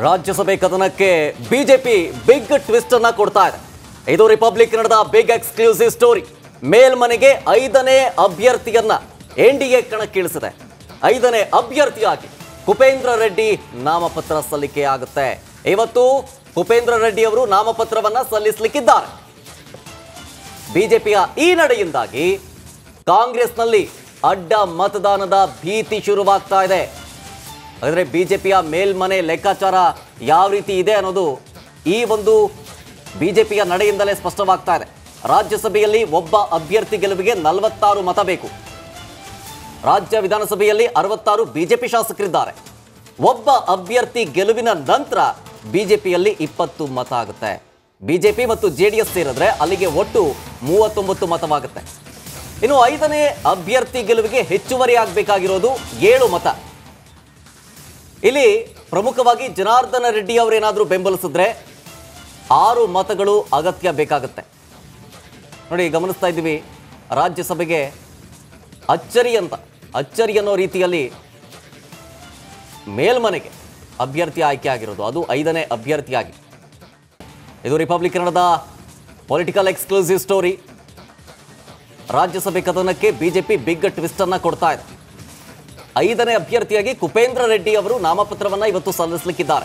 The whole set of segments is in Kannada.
ರಾಜ್ಯಸಭೆ ಕದನಕ್ಕೆ ಬಿಜೆಪಿ ಬಿಗ್ ಟ್ವಿಸ್ಟ್ ಅನ್ನ ಕೊಡ್ತಾ ಇದೆ ಇದು ರಿಪಬ್ಲಿಕ್ ಕನ್ನಡದ ಬಿಗ್ ಎಕ್ಸ್ಕ್ಲೂಸಿವ್ ಸ್ಟೋರಿ ಮೇಲ್ಮನೆಗೆ ಐದನೇ ಅಭ್ಯರ್ಥಿಯನ್ನ ಎನ್ ಡಿ ಎ ಕಣಕ್ಕಿಳಿಸಿದೆ ಐದನೇ ಅಭ್ಯರ್ಥಿಯಾಗಿ ಕುಪೇಂದ್ರ ರೆಡ್ಡಿ ನಾಮಪತ್ರ ಸಲ್ಲಿಕೆ ಆಗುತ್ತೆ ಇವತ್ತು ಕುಪೇಂದ್ರ ರೆಡ್ಡಿ ಅವರು ನಾಮಪತ್ರವನ್ನ ಸಲ್ಲಿಸಲಿಕ್ಕಿದ್ದಾರೆ ಬಿಜೆಪಿಯ ಈ ನಡೆಯಿಂದಾಗಿ ಕಾಂಗ್ರೆಸ್ನಲ್ಲಿ ಅಡ್ಡ ಮತದಾನದ ಭೀತಿ ಶುರುವಾಗ್ತಾ ಇದೆ ಹಾಗಾದ್ರೆ ಬಿಜೆಪಿಯ ಮೇಲ್ಮನೆ ಲೆಕ್ಕಾಚಾರ ಯಾವ ರೀತಿ ಇದೆ ಅನ್ನೋದು ಈ ಒಂದು ಬಿಜೆಪಿಯ ನಡೆಯಿಂದಲೇ ಸ್ಪಷ್ಟವಾಗ್ತಾ ಇದೆ ರಾಜ್ಯಸಭೆಯಲ್ಲಿ ಒಬ್ಬ ಅಭ್ಯರ್ಥಿ ಗೆಲುವಿಗೆ ನಲವತ್ತಾರು ಮತ ಬೇಕು ರಾಜ್ಯ ವಿಧಾನಸಭೆಯಲ್ಲಿ ಅರವತ್ತಾರು ಬಿಜೆಪಿ ಶಾಸಕರಿದ್ದಾರೆ ಒಬ್ಬ ಅಭ್ಯರ್ಥಿ ಗೆಲುವಿನ ನಂತರ ಬಿಜೆಪಿಯಲ್ಲಿ ಇಪ್ಪತ್ತು ಮತ ಆಗುತ್ತೆ ಬಿಜೆಪಿ ಮತ್ತು ಜೆಡಿಎಸ್ ಸೇರಿದ್ರೆ ಅಲ್ಲಿಗೆ ಒಟ್ಟು ಮೂವತ್ತೊಂಬತ್ತು ಮತವಾಗುತ್ತೆ ಇನ್ನು ಐದನೇ ಅಭ್ಯರ್ಥಿ ಗೆಲುವಿಗೆ ಹೆಚ್ಚುವರಿ ಆಗಬೇಕಾಗಿರೋದು ಏಳು ಮತ ಇಲ್ಲಿ ಪ್ರಮುಖವಾಗಿ ಜನಾರ್ದನ ರೆಡ್ಡಿ ಅವರೇನಾದರೂ ಬೆಂಬಲಿಸಿದ್ರೆ ಆರು ಮತಗಳು ಅಗತ್ಯ ಬೇಕಾಗುತ್ತೆ ನೋಡಿ ಗಮನಿಸ್ತಾ ಇದ್ದೀವಿ ರಾಜ್ಯಸಭೆಗೆ ಅಚ್ಚರಿ ಅಂತ ಅಚ್ಚರಿ ಅನ್ನೋ ರೀತಿಯಲ್ಲಿ ಮೇಲ್ಮನೆಗೆ ಅಭ್ಯರ್ಥಿ ಆಯ್ಕೆ ಆಗಿರೋದು ಅದು ಐದನೇ ಅಭ್ಯರ್ಥಿಯಾಗಿ ಇದು ರಿಪಬ್ಲಿಕ್ ಕನ್ನಡದ ಪೊಲಿಟಿಕಲ್ ಎಕ್ಸ್ಕ್ಲೂಸಿವ್ ಸ್ಟೋರಿ ರಾಜ್ಯಸಭೆ ಕದನಕ್ಕೆ ಬಿಜೆಪಿ ಬಿಗ್ ಟ್ವಿಸ್ಟ್ ಅನ್ನ ಕೊಡ್ತಾ ಇದೆ ಐದನೇ ಅಭ್ಯರ್ಥಿಯಾಗಿ ಕುಪೇಂದ್ರ ರೆಡ್ಡಿ ಅವರು ನಾಮಪತ್ರವನ್ನ ಇವತ್ತು ಸಲ್ಲಿಸಲಿಕ್ಕಿದ್ದಾರೆ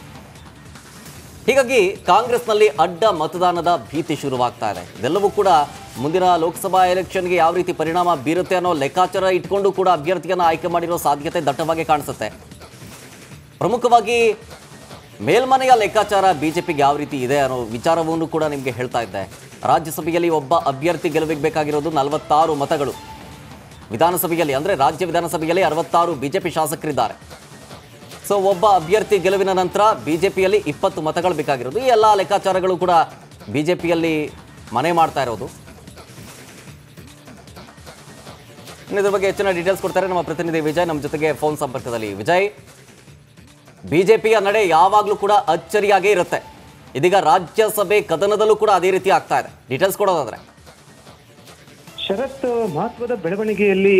ಹೀಗಾಗಿ ಕಾಂಗ್ರೆಸ್ನಲ್ಲಿ ಅಡ್ಡ ಮತದಾನದ ಭೀತಿ ಶುರುವಾಗ್ತಾ ಇದೆ ಇದೆಲ್ಲವೂ ಕೂಡ ಮುಂದಿನ ಲೋಕಸಭಾ ಎಲೆಕ್ಷನ್ಗೆ ಯಾವ ರೀತಿ ಪರಿಣಾಮ ಬೀರುತ್ತೆ ಅನ್ನೋ ಲೆಕ್ಕಾಚಾರ ಇಟ್ಕೊಂಡು ಕೂಡ ಅಭ್ಯರ್ಥಿಯನ್ನು ಆಯ್ಕೆ ಮಾಡಿರೋ ಸಾಧ್ಯತೆ ದಟ್ಟವಾಗಿ ಕಾಣಿಸುತ್ತೆ ಪ್ರಮುಖವಾಗಿ ಮೇಲ್ಮನೆಯ ಲೆಕ್ಕಾಚಾರ ಬಿಜೆಪಿಗೆ ಯಾವ ರೀತಿ ಇದೆ ಅನ್ನೋ ವಿಚಾರವನ್ನು ಕೂಡ ನಿಮಗೆ ಹೇಳ್ತಾ ಇದ್ದೆ ರಾಜ್ಯಸಭೆಯಲ್ಲಿ ಒಬ್ಬ ಅಭ್ಯರ್ಥಿ ಗೆಲುವಿಗೆ ಬೇಕಾಗಿರೋದು ನಲವತ್ತಾರು ಮತಗಳು ವಿಧಾನಸಭೆಯಲ್ಲಿ ಅಂದರೆ ರಾಜ್ಯ ವಿಧಾನಸಭೆಯಲ್ಲಿ ಅರವತ್ತಾರು ಬಿಜೆಪಿ ಶಾಸಕರಿದ್ದಾರೆ ಸೊ ಒಬ್ಬ ಅಭ್ಯರ್ಥಿ ಗೆಲುವಿನ ನಂತರ ಬಿಜೆಪಿಯಲ್ಲಿ ಇಪ್ಪತ್ತು ಮತಗಳು ಬೇಕಾಗಿರೋದು ಈ ಎಲ್ಲ ಲೆಕ್ಕಾಚಾರಗಳು ಕೂಡ ಬಿಜೆಪಿಯಲ್ಲಿ ಮನೆ ಮಾಡ್ತಾ ಇರೋದು ಇನ್ನು ಇದ್ರ ಬಗ್ಗೆ ಹೆಚ್ಚಿನ ಡೀಟೇಲ್ಸ್ ಕೊಡ್ತಾರೆ ನಮ್ಮ ಪ್ರತಿನಿಧಿ ವಿಜಯ್ ನಮ್ಮ ಜೊತೆಗೆ ಫೋನ್ ಸಂಪರ್ಕದಲ್ಲಿ ವಿಜಯ್ ಬಿಜೆಪಿಯ ನಡೆ ಯಾವಾಗಲೂ ಕೂಡ ಅಚ್ಚರಿಯಾಗೇ ಇರುತ್ತೆ ಇದೀಗ ರಾಜ್ಯಸಭೆ ಕದನದಲ್ಲೂ ಕೂಡ ಅದೇ ರೀತಿ ಆಗ್ತಾ ಇದೆ ಡೀಟೇಲ್ಸ್ ಕೊಡೋದಾದ್ರೆ ಶರತ್ ಮಹತ್ವದ ಬೆಳವಣಿಗೆಯಲ್ಲಿ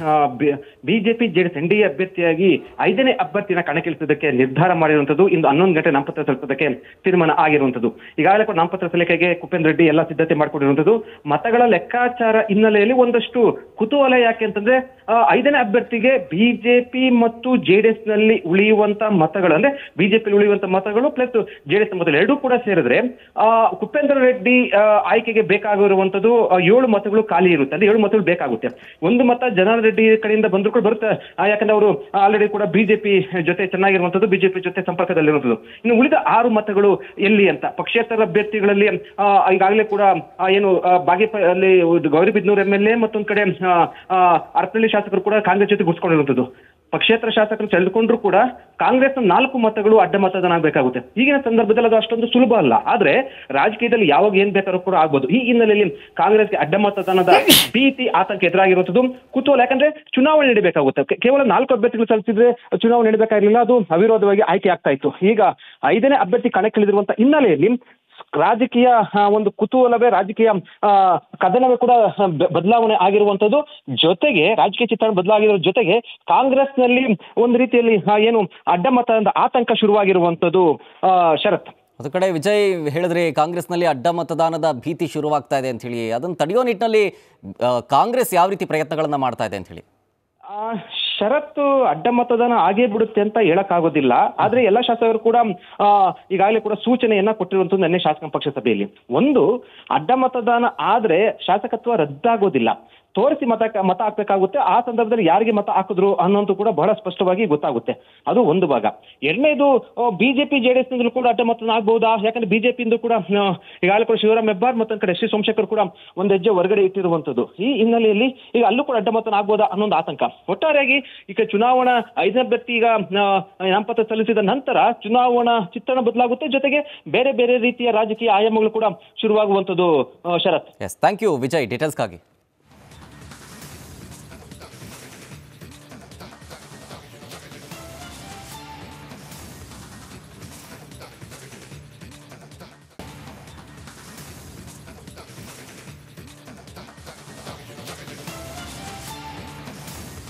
BJP JDS N D A ಅಭ್ಯರ್ಥಿಯಾಗಿ ಐದನೇ ಅಭ್ಯರ್ಥಿನ ಕಣಕ್ಕಿಳಿಸೋದಕ್ಕೆ ನಿರ್ಧಾರ ಮಾಡಿರುವಂತದ್ದು ಇಂದು ಹನ್ನೊಂದು ಗಂಟೆ ನಾಮಪತ್ರ ಸಲ್ಲಿಸೋದಕ್ಕೆ ತೀರ್ಮಾನ ಆಗಿರುವಂತದ್ದು ಈಗಾಗಲೇ ಕೂಡ ನಾಮಪತ್ರ ಸಲ್ಲಿಕೆಗೆ ಕುಪೇಂದ್ರ ರೆಡ್ಡಿ ಎಲ್ಲ ಸಿದ್ಧತೆ ಮಾಡ್ಕೊಂಡಿರುವಂತದ್ದು ಮತಗಳ ಲೆಕ್ಕಾಚಾರ ಹಿನ್ನೆಲೆಯಲ್ಲಿ ಒಂದಷ್ಟು ಕುತೂಹಲ ಯಾಕೆ ಅಂತಂದ್ರೆ ಆ, ಐದನೇ ಅಭ್ಯರ್ಥಿಗೆ ಬಿಜೆಪಿ ಮತ್ತು ಜೆಡಿಎಸ್ ನಲ್ಲಿ ಉಳಿಯುವಂತ ಮತಗಳು ಅಂದ್ರೆ ಬಿಜೆಪಿ ಉಳಿಯುವಂತ ಮತಗಳು ಪ್ಲಸ್ ಜೆಡಿಎಸ್ ಮತಗಳು ಎರಡೂ ಕೂಡ ಸೇರಿದ್ರೆ ಆ ಕುಪೇಂದ್ರ ರೆಡ್ಡಿ ಆ, ಆಯ್ಕೆಗೆ ಬೇಕಾಗಿರುವಂತದ್ದು ಆ, ಏಳು ಮತಗಳು ಖಾಲಿ ಇರುತ್ತೆ ಅಂದ್ರೆ ಏಳು ಮತಗಳು ಬೇಕಾಗುತ್ತೆ ಒಂದು ಮತ ಜನಾರ್ದನ್ ರೆಡ್ಡಿ ಕಡೆಯಿಂದ ಬಂದ್ರು ಕೂಡ ಬರುತ್ತೆ ಆ, ಯಾಕಂದ್ರೆ ಅವರು ಆಲ್ರೆಡಿ ಕೂಡ ಬಿಜೆಪಿ ಜೊತೆ ಚೆನ್ನಾಗಿರುವಂತದ್ದು ಬಿಜೆಪಿ ಜೊತೆ ಸಂಪರ್ಕದಲ್ಲಿರುವಂತದ್ದು ಇನ್ನು ಉಳಿದ ಆರು ಮತಗಳು ಎಲ್ಲಿ ಅಂತ ಪಕ್ಷೇತರ ಅಭ್ಯರ್ಥಿಗಳಲ್ಲಿ ಆ, ಈಗಾಗಲೇ ಕೂಡ ಆ, ಏನು ಆ, ಬಾಗೇಪ ಅಲ್ಲಿ ಗೌರಿಬಿದ್ನೂರ್ ಎಂ ಎಲ್ ಎ ಮತ್ತೊಂದ್ ಕಡೆ ಆ, ಆ, ಹರಪನಹಳ್ಳಿ ಶಾಸಕರು ಕೂಡ ಕಾಂಗ್ರೆಸ್ ಜೊತೆ ಗುರ್ಸ್ಕೊಂಡಿರುವಂತದ್ದು ಪಕ್ಷೇತರ ಶಾಸಕರು ಸೆಳೆದುಕೊಂಡ್ರು ಕೂಡ ಕಾಂಗ್ರೆಸ್ನ ನಾಲ್ಕು ಮತಗಳು ಅಡ್ಡ ಮತದಾನ ಆಗಬೇಕಾಗುತ್ತೆ ಈಗಿನ ಸಂದರ್ಭದಲ್ಲಿ ಅದು ಅಷ್ಟೊಂದು ಸುಲಭ ಅಲ್ಲ ಆದ್ರೆ ರಾಜಕೀಯದಲ್ಲಿ ಯಾವಾಗ ಏನ್ ಬೇಕಾದ್ರೂ ಕೂಡ ಆಗ್ಬೋದು ಈ ಹಿನ್ನೆಲೆಯಲ್ಲಿ ಕಾಂಗ್ರೆಸ್ಗೆ ಅಡ್ಡ ಮತದಾನದ ಭೀತಿ ಆತಂಕ ಎದುರಾಗಿರುವಂತದ್ದು ಕುತೂಹಲ ಯಾಕಂದ್ರೆ ಚುನಾವಣೆ ನಡೀಬೇಕಾಗುತ್ತೆ ಕೆ- ಕೇವಲ ನಾಲ್ಕು ಅಭ್ಯರ್ಥಿಗಳು ಸಲ್ಲಿಸಿದ್ರೆ ಚುನಾವಣೆ ನಡೀಬೇಕಾಗಿರಲಿಲ್ಲ ಅದು ಅವಿರೋಧವಾಗಿ ಆಯ್ಕೆ ಆಗ್ತಾ ಇತ್ತು ಈಗ ಐದನೇ ಅಭ್ಯರ್ಥಿ ಕಣಕ್ಕಿಳಿದಿರುವಂತ ಹಿನ್ನೆಲೆಯಲ್ಲಿ ರಾಜಕೀಯ ಆ, ಒಂದು ಕುತೂಹಲವೇ ರಾಜಕೀಯ ಆ, ಕದನವೇ ಕೂಡ ಬ- ಬದಲಾವಣೆ ಆಗಿರುವಂತದ್ದು ಜೊತೆಗೆ ರಾಜಕೀಯ ಚಿತ್ರಣ ಬದಲಾಗಿರೋ ಜೊತೆಗೆ ಕಾಂಗ್ರೆಸ್ನಲ್ಲಿ ಒಂದು ರೀತಿಯಲ್ಲಿ ಆ, ಏನು ಅಡ್ಡ ಮತದ ಆತಂಕ ಶುರುವಾಗಿರುವಂತದ್ದು ಆ, ಶರತ್ ಒಂದು ಕಡೆ ವಿಜಯ್ ಹೇಳಿದ್ರಿ ಕಾಂಗ್ರೆಸ್ನಲ್ಲಿ ಅಡ್ಡ ಮತದಾನದ ಭೀತಿ ಶುರುವಾಗ್ತಾ ಇದೆ ಅಂತ ಹೇಳಿ ಅದನ್ನು ತಡೆಯೋ ನಿಟ್ಟಿನಲ್ಲಿ ಆ, ಕಾಂಗ್ರೆಸ್ ಯಾವ ರೀತಿ ಪ್ರಯತ್ನಗಳನ್ನ ಮಾಡ್ತಾ ಇದೆ ಅಂತ ಹೇಳಿ ಆ, ಷರತ್ತು ಅಡ್ಡ ಮತದಾನ ಆಗೇ ಬಿಡುತ್ತೆ ಅಂತ ಹೇಳಕ್ಕಾಗೋದಿಲ್ಲ ಆದ್ರೆ ಎಲ್ಲ ಶಾಸಕರು ಕೂಡ ಆ, ಈಗಾಗಲೇ ಕೂಡ ಸೂಚನೆಯನ್ನ ಕೊಟ್ಟಿರುವಂತದ್ದು ನಿನ್ನೆ ಶಾಸಕ ಪಕ್ಷ ಸಭೆಯಲ್ಲಿ ಒಂದು ಅಡ್ಡ ಮತದಾನ ಆದ್ರೆ ಶಾಸಕತ್ವ ರದ್ದಾಗೋದಿಲ್ಲ ತೋರಿಸಿ ಮತ ಮತ ಹಾಕ್ಬೇಕಾಗುತ್ತೆ ಆ ಸಂದರ್ಭದಲ್ಲಿ ಯಾರಿಗೆ ಮತ ಹಾಕಿದ್ರು ಅನ್ನೋದು ಕೂಡ ಬಹಳ ಸ್ಪಷ್ಟವಾಗಿ ಗೊತ್ತಾಗುತ್ತೆ ಅದು ಒಂದು ಭಾಗ ಎರಡನೇದು ಬಿಜೆಪಿ ಜೆಡಿಎಸ್ ನಿಂದಲೂ ಕೂಡ ಅಡ್ಡ ಮತದಾನ ಆಗ್ಬಹುದಾ ಯಾಕಂದ್ರೆ ಬಿಜೆಪಿ ಇಂದು ಕೂಡ ಆ, ಈಗಾಗಲೇ ಕೂಡ ಶಿವರಾಮ್ ಹೆಬ್ಬಾರ್ ಮತ್ತೊಂದ್ ಕಡೆ ಶ್ರೀ ಸೋಮಶೇಖರ್ ಕೂಡ ಒಂದ್ ಹೆಜ್ಜೆ ಹೊರಗಡೆ ಇಟ್ಟಿರುವಂತದ್ದು ಈ ಹಿನ್ನೆಲೆಯಲ್ಲಿ ಈಗ ಅಲ್ಲೂ ಕೂಡ ಅಡ್ಡ ಮತದಾನ ಆಗ್ಬೋದಾ ಅನ್ನೊಂದು ಆತಂಕ ಒಟ್ಟಾರೆಯಾಗಿ ಈಗ ಚುನಾವಣಾ ಐದನೇ ಅಭ್ಯರ್ಥಿ ಈಗ ಆ, ನಾಮಪತ್ರ ಸಲ್ಲಿಸಿದ ನಂತರ ಚುನಾವಣಾ ಚಿತ್ರಣ ಬದಲಾಗುತ್ತೆ ಜೊತೆಗೆ ಬೇರೆ ಬೇರೆ ರೀತಿಯ ರಾಜಕೀಯ ಆಯಾಮಗಳು ಕೂಡ ಶುರುವಾಗುವಂತದ್ದು ಆ, Sharath yes thank you Vijay ಡೀಟೇಲ್ಸ್ಗಾಗಿ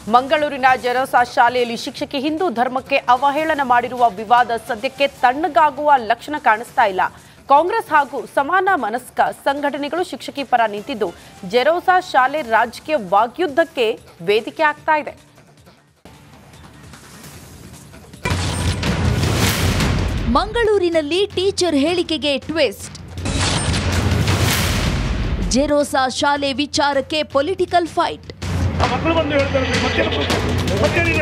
ಮಂಗಳೂರಿನ ಜೆರೋಸಾ ಶಾಲೆಯಲ್ಲಿ ಶಿಕ್ಷಕಿ ಹಿಂದೂ ಧರ್ಮಕ್ಕೆ ಅವಹೇಳನ ಮಾಡಿರುವ ವಿವಾದ ಸದ್ಯಕ್ಕೆ ತಣ್ಣಗಾಗುವ ಲಕ್ಷಣ ಕಾಣಿಸ್ತಾ ಇಲ್ಲ ಕಾಂಗ್ರೆಸ್ ಹಾಗೂ ಸಮಾನ ಮನಸ್ಕ ಸಂಘಟನೆಗಳು ಶಿಕ್ಷಕಿ ಪರ ನಿಂತಿದ್ದು ಜೆರೋಸಾ ಶಾಲೆ ರಾಜಕೀಯ ವಾಗ್ಯುದ್ಧಕ್ಕೆ ವೇದಿಕೆ ಆಗ್ತಾ ಇದೆ ಮಂಗಳೂರಿನಲ್ಲಿ ಟೀಚರ್ ಹೇಳಿಕೆಗೆ ಟ್ವಿಸ್ಟ್ ಜೆರೋಸಾ ಶಾಲೆ ವಿಚಾರಕ್ಕೆ ಪೊಲಿಟಿಕಲ್ ಫೈಟ್ ಮಕ್ಕಳು ಬಂದು ಹೇಳ್ತಾರೆ ಮತ್ತೇನು ಮತ್ತೇನಿದೆ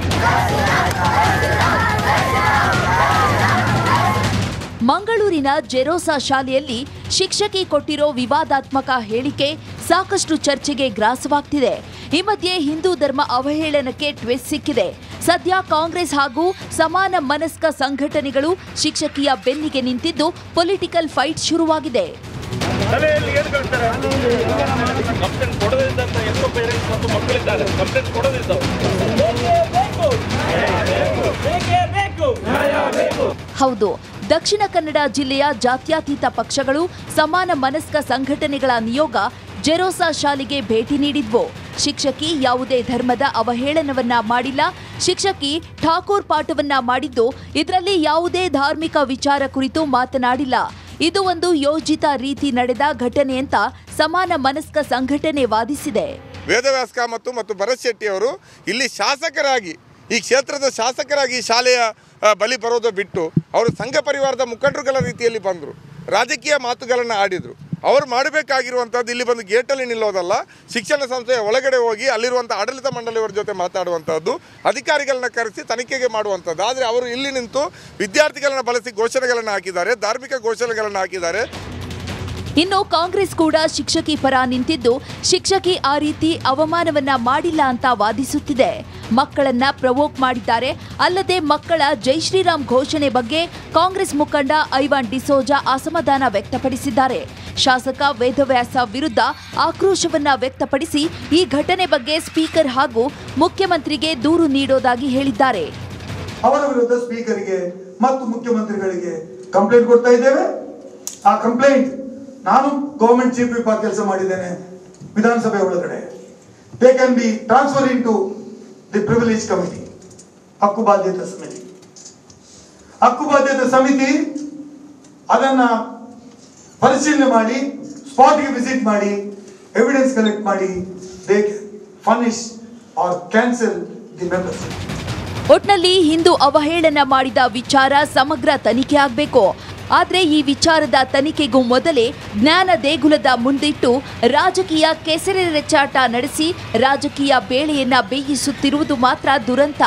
ಮಂಗಳೂರಿನ ಜೆರೋಸಾ ಶಾಲೆಯಲ್ಲಿ ಶಿಕ್ಷಕಿ ಕೊಟ್ಟಿರೋ ವಿವಾದಾತ್ಮಕ ಹೇಳಿಕೆ ಸಾಕಷ್ಟು ಚರ್ಚೆಗೆ ಗ್ರಾಸವಾಗ್ತಿದೆ ಈ ಮಧ್ಯೆ ಹಿಂದೂ ಧರ್ಮ ಅವಹೇಳನಕ್ಕೆ ಟ್ವಿಸ್ಟ್ ಸಿಕ್ಕಿದೆ ಸದ್ಯ ಕಾಂಗ್ರೆಸ್ ಹಾಗೂ ಸಮಾನ ಮನಸ್ಕ ಸಂಘಟನೆಗಳು ಶಿಕ್ಷಕಿಯ ಬೆನ್ನಿಗೆ ನಿಂತಿದ್ದು ಪೊಲಿಟಿಕಲ್ ಫೈಟ್ ಶುರುವಾಗಿದೆ ತಲೆಯಲ್ಲಿ ಏನು ಕಳ್ತಾರೆ ಕಂಪ್ಲೇಂಟ್ ಕೊಡದಿದ್ದಂತ ಎಷ್ಟೋ ಪೇರೆಂಟ್ಸ್ ಮತ್ತು ಮಕ್ಕಳಿದ್ದಾರೆ ಕಂಪ್ಲೇಂಟ್ ಕೊಡದಿದ್ದವು ಹೌದು ದಕ್ಷಿಣ ಕನ್ನಡ ಜಿಲ್ಲೆಯ ಜಾತ್ಯತೀತ ಪಕ್ಷಗಳು ಸಮಾನ ಮನಸ್ಕ ಸಂಘಟನೆಗಳ ನಿಯೋಗ ಜೆರೋಸಾ ಶಾಲೆಗೆ ಭೇಟಿ ನೀಡಿದ್ವು ಶಿಕ್ಷಕಿ ಯಾವುದೇ ಧರ್ಮದ ಅವಹೇಳನವನ್ನ ಮಾಡಿಲ್ಲ ಶಿಕ್ಷಕಿ ಠಾಕೂರ್ ಪಾಠವನ್ನ ಮಾಡಿದ್ದು ಇದರಲ್ಲಿ ಯಾವುದೇ ಧಾರ್ಮಿಕ ವಿಚಾರ ಕುರಿತು ಮಾತನಾಡಿಲ್ಲ ಇದು ಒಂದು ಯೋಜಿತ ರೀತಿ ನಡೆದ ಘಟನೆ ಅಂತ ಸಮಾನ ಮನಸ್ಕ ಸಂಘಟನೆ ವಾದಿಸಿದೆ ವೇದವ್ಯಾಸ್ಕ ಮತ್ತು ಮತ್ತು ಭರತ್ ಶೆಟ್ಟಿ ಅವರು ಇಲ್ಲಿ ಶಾಸಕರಾಗಿ ಈ ಕ್ಷೇತ್ರದ ಶಾಸಕರಾಗಿ ಈ ಶಾಲೆಯ ಆ, ಬಲಿ ಬರೋದು ಬಿಟ್ಟು ಅವರು ಸಂಘ ಪರಿವಾರದ ಮುಖಂಡರುಗಳ ರೀತಿಯಲ್ಲಿ ಬಂದರು ರಾಜಕೀಯ ಮಾತುಗಳನ್ನು ಆಡಿದರು ಅವರು ಮಾಡಬೇಕಾಗಿರುವಂಥದ್ದು ಇಲ್ಲಿ ಬಂದು ಗೇಟಲ್ಲಿ ನಿಲ್ಲೋದಲ್ಲ ಶಿಕ್ಷಣ ಸಂಸ್ಥೆಯ ಒಳಗಡೆ ಹೋಗಿ ಅಲ್ಲಿರುವಂಥ ಆಡಳಿತ ಮಂಡಳಿಯವರ ಜೊತೆ ಮಾತಾಡುವಂಥದ್ದು ಅಧಿಕಾರಿಗಳನ್ನ ಕರೆಸಿ ತನಿಖೆಗೆ ಮಾಡುವಂಥದ್ದು ಆದರೆ ಅವರು ಇಲ್ಲಿ ನಿಂತು ವಿದ್ಯಾರ್ಥಿಗಳನ್ನ ಬಳಸಿ ಘೋಷಣೆಗಳನ್ನು ಹಾಕಿದ್ದಾರೆ ಧಾರ್ಮಿಕ ಘೋಷಣೆಗಳನ್ನು ಹಾಕಿದ್ದಾರೆ ಇನ್ನು ಕಾಂಗ್ರೆಸ್ ಕೂಡ ಶಿಕ್ಷಕಿ ಪರ ನಿಂತಿದ್ದು ಶಿಕ್ಷಕಿ ಆ ರೀತಿ ಅವಮಾನವನ್ನ ಮಾಡಿಲ್ಲ ಅಂತ ವಾದಿಸುತ್ತಿದೆ ಮಕ್ಕಳನ್ನ ಪ್ರವೋಕ್ ಮಾಡಿದ್ದಾರೆ ಅಲ್ಲದೆ ಮಕ್ಕಳ ಜೈ ಶ್ರೀರಾಮ್ ಘೋಷಣೆ ಬಗ್ಗೆ ಕಾಂಗ್ರೆಸ್ ಮುಖಂಡ ಐವಾನ್ ಡಿಸೋಜಾ ಅಸಮಾಧಾನ ವ್ಯಕ್ತಪಡಿಸಿದ್ದಾರೆ ಶಾಸಕ ವೇದವ್ಯಾಸ ವಿರುದ್ಧ ಆಕ್ರೋಶವನ್ನ ವ್ಯಕ್ತಪಡಿಸಿ ಈ ಘಟನೆ ಬಗ್ಗೆ ಸ್ಪೀಕರ್ ಹಾಗೂ ಮುಖ್ಯಮಂತ್ರಿಗೆ ದೂರು ನೀಡೋದಾಗಿ ಹೇಳಿದ್ದಾರೆ ಅವರ ವಿರುದ್ಧ ಸ್ಪೀಕರ್ಗೆ ಮತ್ತು ಮುಖ್ಯಮಂತ್ರಿಗಳಿಗೆ ಕಂಪ್ಲೇಂಟ್ ಕೊಡ್ತಾ ಇದ್ದೇವೆ ಆ ಕಂಪ್ಲೇಂಟ್ ನಾನು ಗವರ್ಮೆಂಟ್ ಚೀಫ್ ವಿಪ್ ಆಗಿ ಕೆಲಸ ಮಾಡಿದ್ದೇನೆ ವಿಧಾನಸಭೆ ಒಳಗಡೆ they can be transfer into the privilege committee ಹಕ್ಕು ಬಾಧ್ಯತಾ ಸಮಿತಿ ಹಕ್ಕು ಬಾಧ್ಯತಾ ಸಮಿತಿ ಅದನ್ನ ಪರಿಶೀಲನೆ ಮಾಡಿ ಸ್ಪಾಟ್ಗೆ ವಿಸಿಟ್ ಮಾಡಿ ಎವಿಡೆನ್ಸ್ ಕಲೆಕ್ಟ್ ಮಾಡಿ they punish or cancel the members ಒಟ್ನಲ್ಲಿ ಹಿಂದೂ ಅವಹೇಳನ ಮಾಡಿದ ವಿಚಾರ ಸಮಗ್ರ ತನಿಖೆ ಆಗಬೇಕು ಆದ್ರೆ ಈ ವಿಚಾರದ ತನಿಖೆಗೂ ಮೊದಲೇ ಜ್ಞಾನ ದೇಗುಲದ ಮುಂದಿಟ್ಟು ರಾಜಕೀಯ ಕೆಸರೆ ರೆಚ್ಚಾಟ ನಡೆಸಿ ರಾಜಕೀಯ ಬೇಳೆಯನ್ನ ಬೇಯಿಸುತ್ತಿರುವುದು ಮಾತ್ರ ದುರಂತ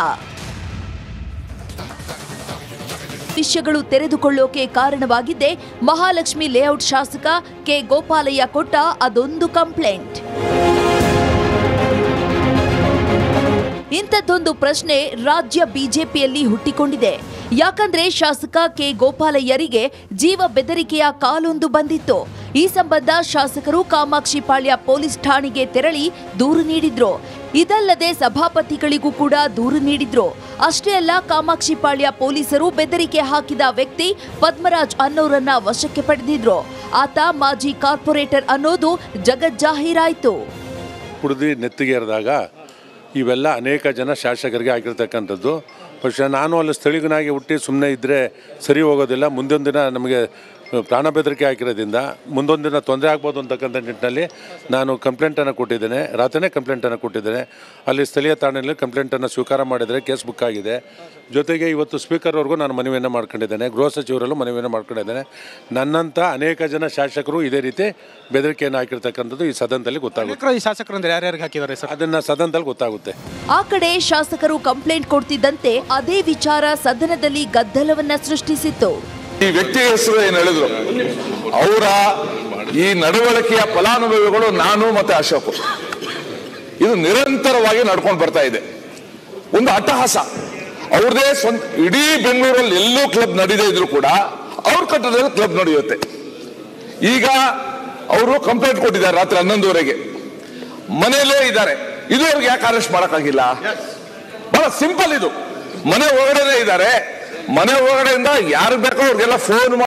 ವಿಷಯಗಳು ತೆರೆದುಕೊಳ್ಳೋಕೆ ಕಾರಣವಾಗಿದ್ದೇ ಮಹಾಲಕ್ಷ್ಮಿ ಲೇಔಟ್ ಶಾಸಕ ಕೆ ಗೋಪಾಲಯ್ಯ ಕೊಟ್ಟ ಅದೊಂದು ಕಂಪ್ಲೇಂಟ್ ಇಂಥದ್ದೊಂದು ಪ್ರಶ್ನೆ ರಾಜ್ಯ ಬಿಜೆಪಿಯಲ್ಲಿ ಹುಟ್ಟಿಕೊಂಡಿದೆ ಯಾಕಂದ್ರೆ ಶಾಸಕ ಕೆ ಗೋಪಾಲಯ್ಯರಿಗೆ ಜೀವ ಬೆದರಿಕೆಯ ಕಾಲೊಂದು ಬಂದಿತ್ತು ಈ ಸಂಬಂಧ ಶಾಸಕರು ಕಾಮಾಕ್ಷಿ ಪಾಳ್ಯ ಪೊಲೀಸ್ ಠಾಣೆಗೆ ತೆರಳಿ ದೂರು ನೀಡಿದ್ರು ಇದಲ್ಲದೆ ಸಭಾಪತಿಗಳಿಗೂ ಕೂಡ ದೂರು ನೀಡಿದ್ರು ಅಷ್ಟೇ ಅಲ್ಲ ಕಾಮಾಕ್ಷಿ ಪಾಳ್ಯ ಪೊಲೀಸರು ಬೆದರಿಕೆ ಹಾಕಿದ ವ್ಯಕ್ತಿ ಪದ್ಮರಾಜ್ ಅನ್ನೋರನ್ನ ವಶಕ್ಕೆ ಪಡೆದಿದ್ರು ಆತ ಮಾಜಿ ಕಾರ್ಪೊರೇಟರ್ ಅನ್ನೋದು ಜಗಜ್ಜಾಹೀರಾಯ್ತು ಕುಡಿದು ನೆತ್ತಿಗೆ ಎರೆದಾಗ ಇವೆಲ್ಲ ಅನೇಕ ಜನ ಶಾಸಕರಿಗೆ ಆಗಿರ್ತಕ್ಕಂಥದ್ದು പക്ഷേ ನಾನು ಅಲ್ಲಿ ಸ್ಥಳೀಯನಾಗಿ ಹುಟ್ಟಿ ಸುಮ್ಮನೆ ಇದ್ದರೆ ಸರಿ ಹೋಗೋದಿಲ್ಲ ಮುಂದೊಂದು ದಿನ ನಮಗೆ ಪ್ರಾಣ ಬೆದರಿಕೆ ಹಾಕಿರೋದ್ರಿಂದ ಮುಂದೊಂದು ದಿನ ತೊಂದರೆ ಆಗ್ಬೋದು ಅಂತಕ್ಕಂಥ ನಿಟ್ಟಿನಲ್ಲಿ ನಾನು ಕಂಪ್ಲೇಂಟನ್ನು ಕೊಟ್ಟಿದ್ದೇನೆ ರಾತ್ರಿನೇ ಕಂಪ್ಲೇಂಟನ್ನು ಕೊಟ್ಟಿದ್ದೇನೆ ಅಲ್ಲಿ ಸ್ಥಳೀಯ ಠಾಣೆಯಲ್ಲಿ ಕಂಪ್ಲೇಂಟನ್ನು ಸ್ವೀಕಾರ ಮಾಡಿದರೆ ಕೇಸ್ ಬುಕ್ ಆಗಿದೆ ಜೊತೆಗೆ ಇವತ್ತು ಸ್ಪೀಕರ್ವರೆಗೂ ನಾನು ಮನವಿಯನ್ನು ಮಾಡ್ಕೊಂಡಿದ್ದೇನೆ ಗೃಹ ಸಚಿವರಲ್ಲೂ ಮನವಿಯನ್ನು ಮಾಡ್ಕೊಂಡಿದ್ದೇನೆ ನನ್ನಂಥ ಅನೇಕ ಜನ ಶಾಸಕರು ಇದೇ ರೀತಿ ಬೆದರಿಕೆಯನ್ನು ಹಾಕಿರ್ತಕ್ಕಂಥದ್ದು ಈ ಸದನದಲ್ಲಿ ಗೊತ್ತಾಗುತ್ತೆ ಶಾಸಕರು ಈ ಶಾಸಕರು ಅಂದ್ರೆ ಯಾರ್ಯಾರಿಗೆ ಹಾಕಿದ್ದಾರೆ ಸರ್ ಅದನ್ನು ಸದನದಲ್ಲಿ ಗೊತ್ತಾಗುತ್ತೆ ಆ ಕಡೆ ಶಾಸಕರು ಕಂಪ್ಲೇಂಟ್ ಕೊಡ್ತಿದ್ದಂತೆ ಅದೇ ವಿಚಾರ ಸದನದಲ್ಲಿ ಗದ್ದಲವನ್ನ ಸೃಷ್ಟಿಸಿತ್ತು ಈ ವ್ಯಕ್ತಿಯ ಹೆಸರು ಏನು ಹೇಳಿದ್ರು ಅವರ ಈ ನಡವಳಿಕೆಯ ಫಲಾನುಭವಿಗಳು ನಾನು ಮತ್ತೆ ಅಶೋಕ್ ಇದು ನಿರಂತರವಾಗಿ ನಡ್ಕೊಂಡು ಬರ್ತಾ ಇದೆ ಒಂದು ಅಟ್ಟಹಾಸ ಅವ್ರದೇ ಸ್ವಂತ ಇಡೀ ಬೆಂಗಳೂರಲ್ಲಿ ಎಲ್ಲೂ ಕ್ಲಬ್ ನಡೀದೇ ಇದ್ರು ಕೂಡ ಅವ್ರ ಕಟ್ಟಡದಲ್ಲಿ ಕ್ಲಬ್ ನಡೆಯುತ್ತೆ ಈಗ ಅವರು ಕಂಪ್ಲೇಂಟ್ ಕೊಟ್ಟಿದ್ದಾರೆ ರಾತ್ರಿ ಹನ್ನೊಂದುವರೆಗೆ ಮನೆಯಲ್ಲೇ ಇದ್ದಾರೆ ಇದುವರೆಗೆ ಯಾಕೆ ಅರೆಸ್ಟ್ ಮಾಡಕ್ಕಾಗಿಲ್ಲ ಬಹಳ ಸಿಂಪಲ್ ಇದು ಮನೆ ಒಳಗಡೆನೆ ಇದ್ದಾರೆ ಮನೆ ಒಳಗಡೆಯಿಂದ ಯಾರು ಬೇಕೋ ಅವ್ರಿಗೆಲ್ಲ ಫೋನ್